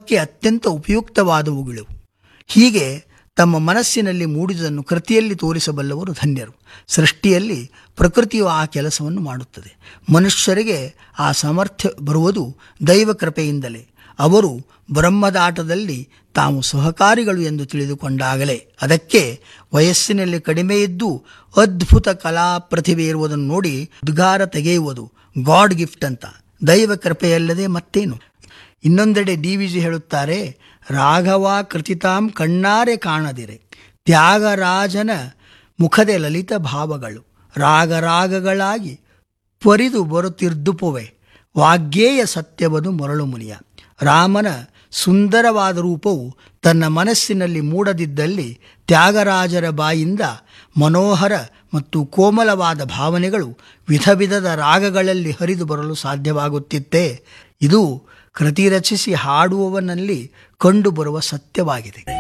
ಭಾವಕ್ಕೆ ಅತ್ಯಂತ ಉಪಯುಕ್ತವಾದವುಗಳು ಹೀಗೆ ತಮ್ಮ ಮನಸ್ಸಿನಲ್ಲಿ ಮೂಡಿದುದನ್ನು ಕೃತಿಯಲ್ಲಿ ತೋರಿಸಬಲ್ಲವರು ಧನ್ಯರು ಸೃಷ್ಟಿಯಲ್ಲಿ ಪ್ರಕೃತಿಯು ಆ ಕೆಲಸವನ್ನು ಮಾಡುತ್ತದೆ ಮನುಷ್ಯರಿಗೆ ಆ ಸಾಮರ್ಥ್ಯ ಬರುವುದು ದೈವ ಕೃಪೆಯಿಂದಲೇ ಅವರು ಬ್ರಹ್ಮದಾಟದಲ್ಲಿ ತಾವು ಸಹಕಾರಿಗಳು ಎಂದು ತಿಳಿದುಕೊಂಡಾಗಲೇ ಅದಕ್ಕೆ ವಯಸ್ಸಿನಲ್ಲಿ ಕಡಿಮೆ ಇದ್ದು ಅದ್ಭುತ ಕಲಾ ಪ್ರತಿಭೆ ಇರುವುದನ್ನು ನೋಡಿ ಉದ್ಗಾರ ತೆಗೆಯುವುದು ಗಾಡ್ ಗಿಫ್ಟ್ ಅಂತ ದೈವ ಕೃಪೆಯಲ್ಲದೆ ಮತ್ತೇನು ಇನ್ನೊಂದೆಡೆ ಡಿ ವಿ ಜಿ ಹೇಳುತ್ತಾರೆ ರಾಘವ ಕೃತಿತಾಂ ಕಣ್ಣಾರೆ ಕಾಣದಿರೆ ತ್ಯಾಗರಾಜನ ಮುಖದೆ ಲಲಿತ ಭಾವಗಳು ರಾಗರಾಗಗಳಾಗಿ ಪರಿದು ಬರುತ್ತಿರ್ದುಪುವೆ ವಾಗ್ಗೇಯ ಸತ್ಯವದು ಮರಳು ಮುನಿಯ ರಾಮನ ಸುಂದರವಾದ ರೂಪವು ತನ್ನ ಮನಸ್ಸಿನಲ್ಲಿ ಮೂಡದಿದ್ದಲ್ಲಿ ತ್ಯಾಗರಾಜರ ಬಾಯಿಂದ ಮನೋಹರ ಮತ್ತು ಕೋಮಲವಾದ ಭಾವನೆಗಳು ವಿಧ ವಿಧದ ರಾಗಗಳಲ್ಲಿ ಹರಿದು ಬರಲು ಸಾಧ್ಯವಾಗುತ್ತಿತ್ತೆ ಇದು ಕೃತಿ ರಚಿಸಿ ಹಾಡುವವನಲ್ಲಿ ಕಂಡುಬರುವ ಸತ್ಯವಾಗಿದೆ